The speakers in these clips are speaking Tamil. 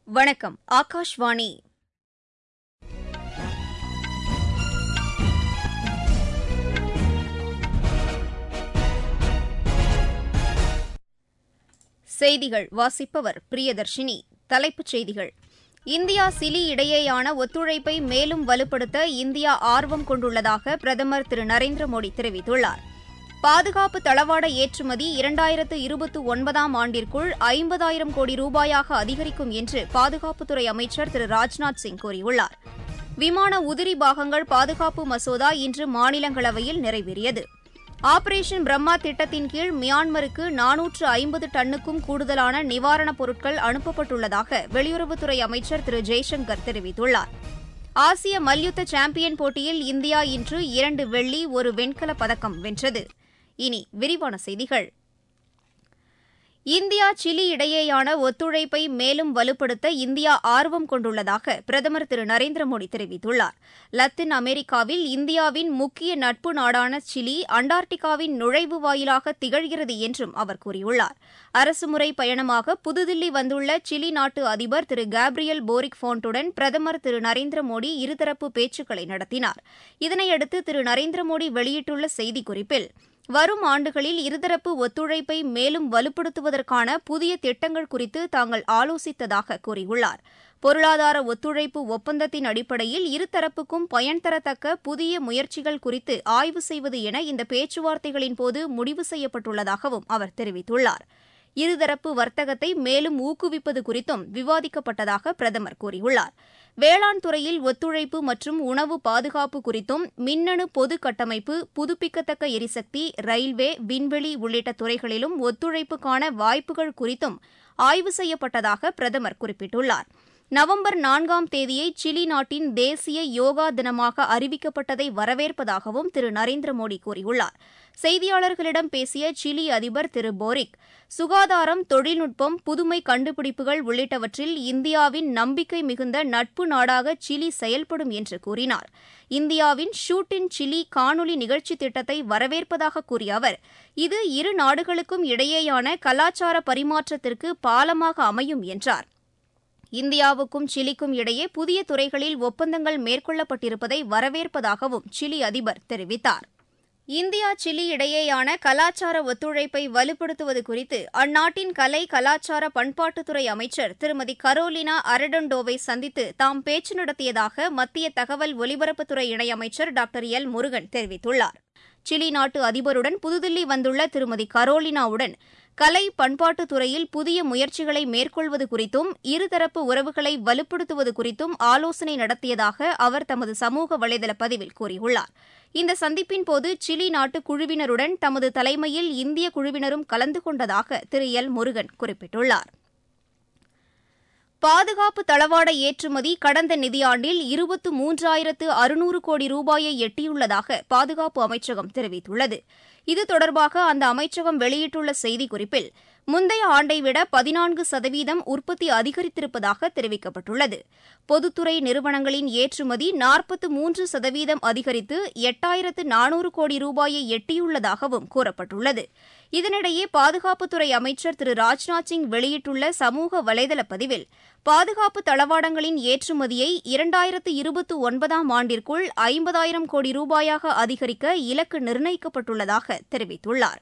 வணக்கம் ஆகாஷ்வாணி செய்திகள் வாசிப்பவர் பிரியதர்ஷினி தலைப்புச் செய்திகள் இந்தியா சிலி இடையேயான ஒத்துழைப்பை மேலும் வலுப்படுத்த இந்தியா ஆர்வம் கொண்டுள்ளதாக பிரதமர் திரு நரேந்திர மோடி தெரிவித்துள்ளார் பாதுகாப்பு தளவாட ஏற்றுமதி இரண்டாயிரத்து இருபத்தி ஒன்பதாம் ஆண்டிற்குள் ஐம்பதாயிரம் கோடி ரூபாயாக அதிகரிக்கும் என்று பாதுகாப்புத்துறை அமைச்சர் திரு ராஜ்நாத் சிங் கூறியுள்ளார் விமான உதிரி பாகங்கள் பாதுகாப்பு மசோதா இன்று மாநிலங்களவையில் நிறைவேறியது ஆபரேஷன் பிரம்மா திட்டத்தின் கீழ் மியான்மருக்கு நானூற்று ஐம்பது டன்னுக்கும் கூடுதலான நிவாரணப் பொருட்கள் அனுப்பப்பட்டுள்ளதாக வெளியுறவுத்துறை அமைச்சர் திரு ஜெய்சங்கர் தெரிவித்துள்ளார் ஆசிய மல்யுத்த சாம்பியன் போட்டியில் இந்தியா இன்று இரண்டு வெள்ளி ஒரு வெண்கலப் பதக்கம் வென்றது இனி விரிவான செய்திகள் இந்தியா சிலி இடையேயான ஒத்துழைப்பை மேலும் வலுப்படுத்த இந்தியா ஆர்வம் கொண்டுள்ளதாக பிரதமர் திரு நரேந்திர மோடி தெரிவித்துள்ளார் லத்தீன் அமெரிக்காவில் இந்தியாவின் முக்கிய நட்பு நாடான சிலி அண்டார்டிகாவின் நுழைவு வாயிலாக திகழ்கிறது என்றும் அவர் கூறியுள்ளார் அரசுமுறை பயணமாக புதுதில்லி வந்துள்ள சிலி நாட்டு அதிபர் திரு கேப்ரியல் போரிக் போன்ட்டுடன் பிரதமர் திரு நரேந்திர மோடி இருதரப்பு பேச்சுக்களை நடத்தினார் இதனையடுத்து திரு நரேந்திர மோடி வெளியிட்டுள்ள செய்திக்குறிப்பில் வரும் ஆண்டுகளில் இருதரப்பு ஒத்துழைப்பை மேலும் வலுப்படுத்துவதற்கான புதிய திட்டங்கள் குறித்து தாங்கள் ஆலோசித்ததாக கூறியுள்ளார் பொருளாதார ஒத்துழைப்பு ஒப்பந்தத்தின் அடிப்படையில் இருதரப்புக்கும் பயன் தரத்தக்க புதிய முயற்சிகள் குறித்து ஆய்வு செய்வது என இந்த பேச்சுவார்த்தைகளின் போது முடிவு செய்யப்பட்டுள்ளதாகவும் அவர் தெரிவித்துள்ளார் இருதரப்பு வர்த்தகத்தை மேலும் ஊக்குவிப்பது குறித்தும் விவாதிக்கப்பட்டதாக பிரதமர் கூறியுள்ளார் வேளாண் துறையில் ஒத்துழைப்பு மற்றும் உணவு பாதுகாப்பு குறித்தும் மின்னணு பொது கட்டமைப்பு புதுப்பிக்கத்தக்க எரிசக்தி ரயில்வே விண்வெளி உள்ளிட்ட துறைகளிலும் ஒத்துழைப்புக்கான வாய்ப்புகள் குறித்தும் ஆய்வு செய்யப்பட்டதாக பிரதமர் குறிப்பிட்டுள்ளார் நவம்பர் நான்காம் தேதியை சிலி நாட்டின் தேசிய யோகா தினமாக அறிவிக்கப்பட்டதை வரவேற்பதாகவும் திரு நரேந்திர மோடி கூறியுள்ளார் செய்தியாளர்களிடம் பேசிய சிலி அதிபர் திரு போரிக் சுகாதாரம் தொழில்நுட்பம் புதுமை கண்டுபிடிப்புகள் உள்ளிட்டவற்றில் இந்தியாவின் நம்பிக்கை மிகுந்த நட்பு நாடாக சிலி செயல்படும் என்று கூறினார் இந்தியாவின் ஷூட் இன் சிலி காணொலி நிகழ்ச்சி திட்டத்தை வரவேற்பதாக கூறிய அவர் இது இரு நாடுகளுக்கும் இடையேயான கலாச்சார பரிமாற்றத்திற்கு பாலமாக அமையும் என்றார் இந்தியாவுக்கும் சிலிக்கும் இடையே புதிய துறைகளில் ஒப்பந்தங்கள் மேற்கொள்ளப்பட்டிருப்பதை வரவேற்பதாகவும் சிலி அதிபர் தெரிவித்தார் இந்தியா சிலி இடையேயான கலாச்சார ஒத்துழைப்பை வலுப்படுத்துவது குறித்து அந்நாட்டின் கலை கலாச்சார பண்பாட்டுத்துறை அமைச்சர் திருமதி கரோலினா அரடண்டோவை சந்தித்து தாம் பேச்சு நடத்தியதாக மத்திய தகவல் ஒலிபரப்புத்துறை இணையமைச்சர் டாக்டர் எல் முருகன் தெரிவித்துள்ளார் சிலி நாட்டு அதிபருடன் புதுதில்லி வந்துள்ள திருமதி கரோலினாவுடன் கலை பண்பாட்டுத் துறையில் புதிய முயற்சிகளை மேற்கொள்வது குறித்தும் இருதரப்பு உறவுகளை வலுப்படுத்துவது குறித்தும் ஆலோசனை நடத்தியதாக அவர் தமது சமூக வலைதள பதிவில் கூறியுள்ளார் இந்த சந்திப்பின் போது சிலி நாட்டு குழுவினருடன் தமது தலைமையில் இந்திய குழுவினரும் கலந்து கொண்டதாக திரு எல் முருகன் குறிப்பிட்டுள்ளார் பாதுகாப்பு தளவாட ஏற்றுமதி கடந்த நிதியாண்டில் இருபத்து மூன்றாயிரத்து அறுநூறு கோடி ரூபாயை எட்டியுள்ளதாக பாதுகாப்பு அமைச்சகம் தெரிவித்துள்ளது இது தொடர்பாக அந்த அமைச்சகம் வெளியிட்டுள்ள செய்திக்குறிப்பில் முந்தைய ஆண்டை விட பதினான்கு சதவீதம் உற்பத்தி அதிகரித்திருப்பதாக தெரிவிக்கப்பட்டுள்ளது பொதுத்துறை நிறுவனங்களின் ஏற்றுமதி நாற்பத்து மூன்று சதவீதம் அதிகரித்து எட்டாயிரத்து நானூறு கோடி ரூபாயை எட்டியுள்ளதாகவும் கூறப்பட்டுள்ளது இதனிடையே பாதுகாப்புத்துறை அமைச்சர் திரு ராஜ்நாத் சிங் வெளியிட்டுள்ள சமூக வலைதள பதிவில் பாதுகாப்பு தளவாடங்களின் ஏற்றுமதியை இரண்டாயிரத்து இருபத்தி ஒன்பதாம் ஆண்டிற்குள் ஐம்பதாயிரம் கோடி ரூபாயாக அதிகரிக்க இலக்கு நிர்ணயிக்கப்பட்டுள்ளதாக தெரிவித்துள்ளார்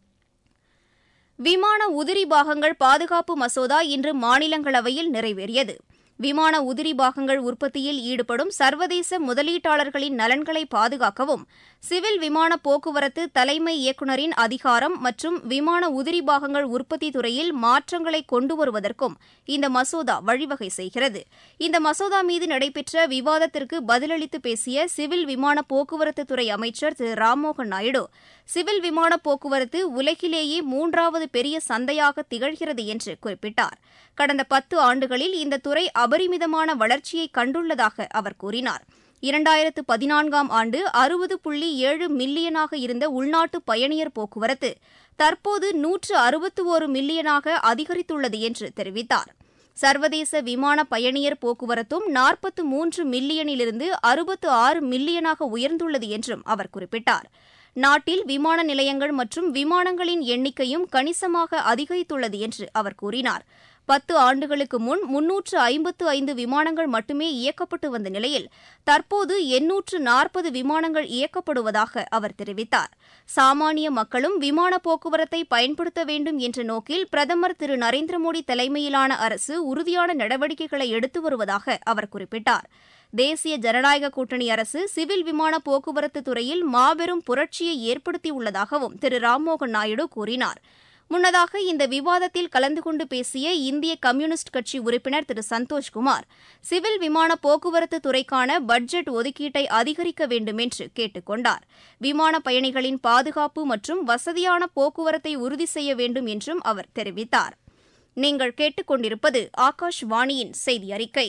விமான உதிரி பாகங்கள் பாதுகாப்பு மசோதா இன்று மாநிலங்களவையில் நிறைவேறியது விமான உதிரி பாகங்கள் உற்பத்தியில் ஈடுபடும் சர்வதேச முதலீட்டாளர்களின் நலன்களை பாதுகாக்கவும் சிவில் விமான போக்குவரத்து தலைமை இயக்குநரின் அதிகாரம் மற்றும் விமான உதிரி பாகங்கள் உற்பத்தி துறையில் மாற்றங்களை கொண்டு வருவதற்கும் இந்த மசோதா வழிவகை செய்கிறது இந்த மசோதா மீது நடைபெற்ற விவாதத்திற்கு பதிலளித்து பேசிய சிவில் விமான போக்குவரத்து துறை அமைச்சர் திரு ராம்மோகன் நாயுடு சிவில் விமான போக்குவரத்து உலகிலேயே மூன்றாவது பெரிய சந்தையாக திகழ்கிறது என்று குறிப்பிட்டார் கடந்த பத்து ஆண்டுகளில் இந்த துறை அபரிமிதமான வளர்ச்சியை கண்டுள்ளதாக அவர் கூறினார் இரண்டாயிரத்து பதினான்காம் ஆண்டு அறுபது புள்ளி ஏழு மில்லியனாக இருந்த உள்நாட்டு பயணியர் போக்குவரத்து தற்போது நூற்று அறுபத்து ஒரு மில்லியனாக அதிகரித்துள்ளது என்று தெரிவித்தார் சர்வதேச விமான பயணியர் போக்குவரத்தும் நாற்பத்து மூன்று மில்லியனிலிருந்து அறுபத்து ஆறு மில்லியனாக உயர்ந்துள்ளது என்றும் அவர் குறிப்பிட்டார் நாட்டில் விமான நிலையங்கள் மற்றும் விமானங்களின் எண்ணிக்கையும் கணிசமாக அதிகரித்துள்ளது என்று அவர் கூறினார் பத்து ஆண்டுகளுக்கு முன் முன்னூற்று ஐம்பத்து ஐந்து விமானங்கள் மட்டுமே இயக்கப்பட்டு வந்த நிலையில் தற்போது எண்ணூற்று நாற்பது விமானங்கள் இயக்கப்படுவதாக அவர் தெரிவித்தார் சாமானிய மக்களும் விமான போக்குவரத்தை பயன்படுத்த வேண்டும் என்ற நோக்கில் பிரதமர் திரு நரேந்திர மோடி தலைமையிலான அரசு உறுதியான நடவடிக்கைகளை எடுத்து வருவதாக அவர் குறிப்பிட்டார் தேசிய ஜனநாயக கூட்டணி அரசு சிவில் விமான போக்குவரத்து துறையில் மாபெரும் புரட்சியை ஏற்படுத்தியுள்ளதாகவும் திரு ராம்மோகன் நாயுடு கூறினார் முன்னதாக இந்த விவாதத்தில் கலந்து கொண்டு பேசிய இந்திய கம்யூனிஸ்ட் கட்சி உறுப்பினர் திரு சந்தோஷ்குமார் சிவில் விமான போக்குவரத்து துறைக்கான பட்ஜெட் ஒதுக்கீட்டை அதிகரிக்க வேண்டும் என்று கேட்டுக் கொண்டார் விமான பயணிகளின் பாதுகாப்பு மற்றும் வசதியான போக்குவரத்தை உறுதி செய்ய வேண்டும் என்றும் அவர் தெரிவித்தார் நீங்கள் கேட்டுக்கொண்டிருப்பது ஆகாஷ்வாணியின் செய்தி அறிக்கை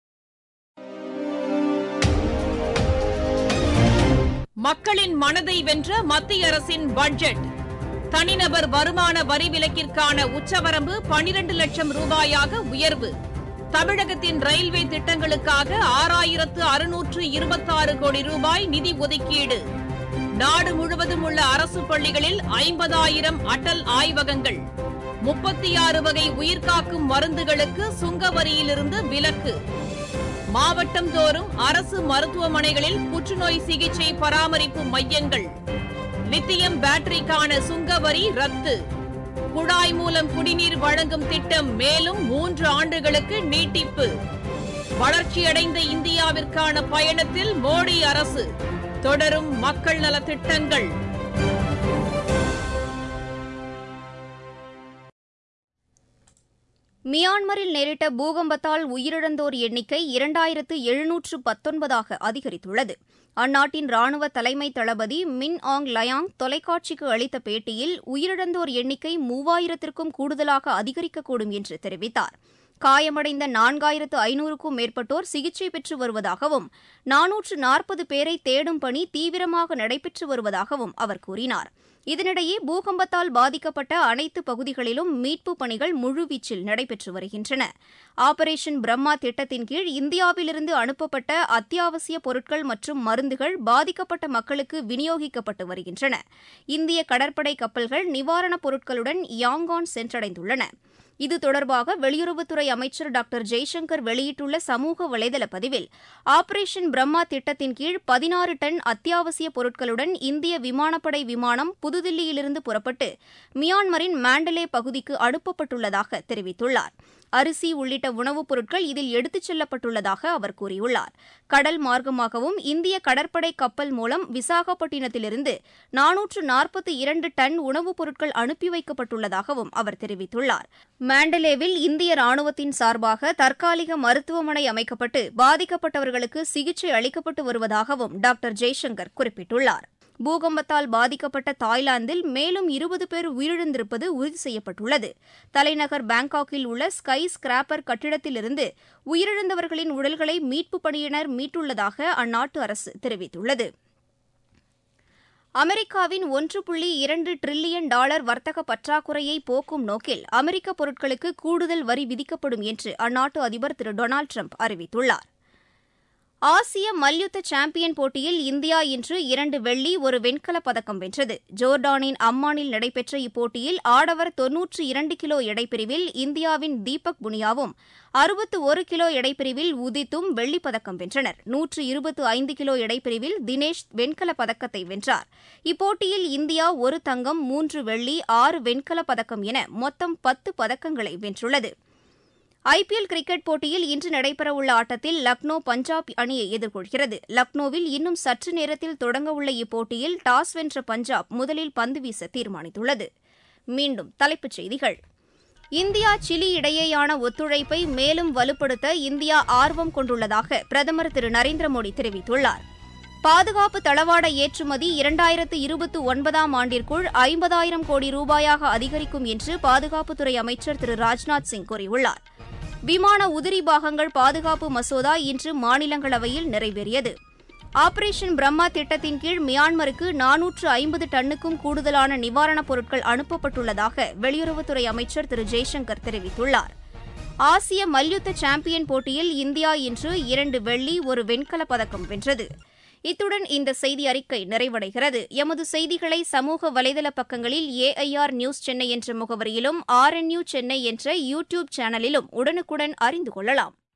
மக்களின் மனதை வென்ற மத்திய அரசின் பட்ஜெட் தனிநபர் வருமான வரி விலக்கிற்கான உச்சவரம்பு பனிரண்டு லட்சம் ரூபாயாக உயர்வு தமிழகத்தின் ரயில்வே திட்டங்களுக்காக ஆறாயிரத்து அறுநூற்று இருபத்தாறு கோடி ரூபாய் நிதி ஒதுக்கீடு நாடு முழுவதும் உள்ள அரசு பள்ளிகளில் ஐம்பதாயிரம் அடல் ஆய்வகங்கள் முப்பத்தி ஆறு வகை உயிர்காக்கும் மருந்துகளுக்கு சுங்க வரியிலிருந்து விலக்கு மாவட்டம் தோறும் அரசு மருத்துவமனைகளில் புற்றுநோய் சிகிச்சை பராமரிப்பு மையங்கள் லித்தியம் பேட்டரிக்கான சுங்க வரி ரத்து குழாய் மூலம் குடிநீர் வழங்கும் திட்டம் மேலும் மூன்று ஆண்டுகளுக்கு நீட்டிப்பு வளர்ச்சியடைந்த இந்தியாவிற்கான பயணத்தில் மோடி அரசு தொடரும் மக்கள் நலத் திட்டங்கள் மியான்மரில் நேரிட்ட பூகம்பத்தால் உயிரிழந்தோர் எண்ணிக்கை இரண்டாயிரத்து எழுநூற்று பத்தொன்பதாக அதிகரித்துள்ளது அந்நாட்டின் ராணுவ தலைமை தளபதி மின் ஆங் லயாங் தொலைக்காட்சிக்கு அளித்த பேட்டியில் உயிரிழந்தோர் எண்ணிக்கை மூவாயிரத்திற்கும் கூடுதலாக அதிகரிக்கக்கூடும் என்று தெரிவித்தார் காயமடைந்த நான்காயிரத்து ஐநூறுக்கும் மேற்பட்டோர் சிகிச்சை பெற்று வருவதாகவும் நானூற்று நாற்பது பேரை தேடும் பணி தீவிரமாக நடைபெற்று வருவதாகவும் அவர் கூறினார் இதனிடையே பூகம்பத்தால் பாதிக்கப்பட்ட அனைத்து பகுதிகளிலும் மீட்புப் பணிகள் முழுவீச்சில் நடைபெற்று வருகின்றன ஆபரேஷன் பிரம்மா திட்டத்தின் கீழ் இந்தியாவிலிருந்து அனுப்பப்பட்ட அத்தியாவசிய பொருட்கள் மற்றும் மருந்துகள் பாதிக்கப்பட்ட மக்களுக்கு விநியோகிக்கப்பட்டு வருகின்றன இந்திய கடற்படை கப்பல்கள் நிவாரணப் பொருட்களுடன் யாங்கான் சென்றடைந்துள்ளன இது தொடர்பாக வெளியுறவுத்துறை அமைச்சர் டாக்டர் ஜெய்சங்கர் வெளியிட்டுள்ள சமூக வலைதள பதிவில் ஆபரேஷன் பிரம்மா திட்டத்தின் கீழ் பதினாறு டன் அத்தியாவசிய பொருட்களுடன் இந்திய விமானப்படை விமானம் புதுதில்லியிலிருந்து புறப்பட்டு மியான்மரின் மாண்டலே பகுதிக்கு அனுப்பப்பட்டுள்ளதாக தெரிவித்துள்ளார் அரிசி உள்ளிட்ட உணவுப் பொருட்கள் இதில் எடுத்துச் செல்லப்பட்டுள்ளதாக அவர் கூறியுள்ளார் கடல் மார்க்கமாகவும் இந்திய கடற்படை கப்பல் மூலம் விசாகப்பட்டினத்திலிருந்து நானூற்று நாற்பத்தி இரண்டு டன் உணவுப் பொருட்கள் அனுப்பி வைக்கப்பட்டுள்ளதாகவும் அவர் தெரிவித்துள்ளார் மாண்டலேவில் இந்திய ராணுவத்தின் சார்பாக தற்காலிக மருத்துவமனை அமைக்கப்பட்டு பாதிக்கப்பட்டவர்களுக்கு சிகிச்சை அளிக்கப்பட்டு வருவதாகவும் டாக்டர் ஜெய்சங்கர் குறிப்பிட்டுள்ளார் பூகம்பத்தால் பாதிக்கப்பட்ட தாய்லாந்தில் மேலும் இருபது பேர் உயிரிழந்திருப்பது உறுதி செய்யப்பட்டுள்ளது தலைநகர் பாங்காக்கில் உள்ள ஸ்கை ஸ்கிராப்பர் கட்டிடத்திலிருந்து உயிரிழந்தவர்களின் உடல்களை மீட்புப் பணியினர் மீட்டுள்ளதாக அந்நாட்டு அரசு தெரிவித்துள்ளது அமெரிக்காவின் ஒன்று புள்ளி இரண்டு டிரில்லியன் டாலர் வர்த்தக பற்றாக்குறையை போக்கும் நோக்கில் அமெரிக்க பொருட்களுக்கு கூடுதல் வரி விதிக்கப்படும் என்று அந்நாட்டு அதிபர் திரு டொனால்டு ட்ரம்ப் அறிவித்துள்ளார் ஆசிய மல்யுத்த சாம்பியன் போட்டியில் இந்தியா இன்று இரண்டு வெள்ளி ஒரு வெண்கலப் பதக்கம் வென்றது ஜோர்டானின் அம்மானில் நடைபெற்ற இப்போட்டியில் ஆடவர் தொன்னூற்று இரண்டு கிலோ எடைப்பிரிவில் இந்தியாவின் தீபக் புனியாவும் அறுபத்து ஒரு கிலோ எடைப்பிரிவில் உதித்தும் வெள்ளிப் பதக்கம் வென்றனர் நூற்று இருபத்து ஐந்து கிலோ எடைப்பிரிவில் தினேஷ் வெண்கலப் பதக்கத்தை வென்றார் இப்போட்டியில் இந்தியா ஒரு தங்கம் மூன்று வெள்ளி ஆறு வெண்கலப் பதக்கம் என மொத்தம் பத்து பதக்கங்களை வென்றுள்ளது ஐபிஎல் கிரிக்கெட் போட்டியில் இன்று நடைபெறவுள்ள ஆட்டத்தில் லக்னோ பஞ்சாப் அணியை எதிர்கொள்கிறது லக்னோவில் இன்னும் சற்று நேரத்தில் தொடங்கவுள்ள இப்போட்டியில் டாஸ் வென்ற பஞ்சாப் முதலில் பந்து வீச தீர்மானித்துள்ளது மீண்டும் தலைப்புச் செய்திகள் இந்தியா சிலி இடையேயான ஒத்துழைப்பை மேலும் வலுப்படுத்த இந்தியா ஆர்வம் கொண்டுள்ளதாக பிரதமர் திரு நரேந்திர மோடி தெரிவித்துள்ளார் பாதுகாப்பு தளவாட ஏற்றுமதி இரண்டாயிரத்து இருபத்தி ஒன்பதாம் ஆண்டிற்குள் ஐம்பதாயிரம் கோடி ரூபாயாக அதிகரிக்கும் என்று பாதுகாப்புத்துறை அமைச்சர் திரு ராஜ்நாத் சிங் கூறியுள்ளார் விமான உதிரி பாகங்கள் பாதுகாப்பு மசோதா இன்று மாநிலங்களவையில் நிறைவேறியது ஆபரேஷன் பிரம்மா திட்டத்தின் கீழ் மியான்மருக்கு நானூற்று ஐம்பது டன்னுக்கும் கூடுதலான நிவாரணப் பொருட்கள் அனுப்பப்பட்டுள்ளதாக வெளியுறவுத்துறை அமைச்சர் திரு ஜெய்சங்கர் தெரிவித்துள்ளார் ஆசிய மல்யுத்த சாம்பியன் போட்டியில் இந்தியா இன்று இரண்டு வெள்ளி ஒரு வெண்கலப் பதக்கம் வென்றது இத்துடன் இந்த செய்தி அறிக்கை நிறைவடைகிறது எமது செய்திகளை சமூக வலைதள பக்கங்களில் ஏஐஆர் நியூஸ் சென்னை என்ற முகவரியிலும் ஆர்என்யூ சென்னை என்ற யூ டியூப் சேனலிலும் உடனுக்குடன் அறிந்து கொள்ளலாம்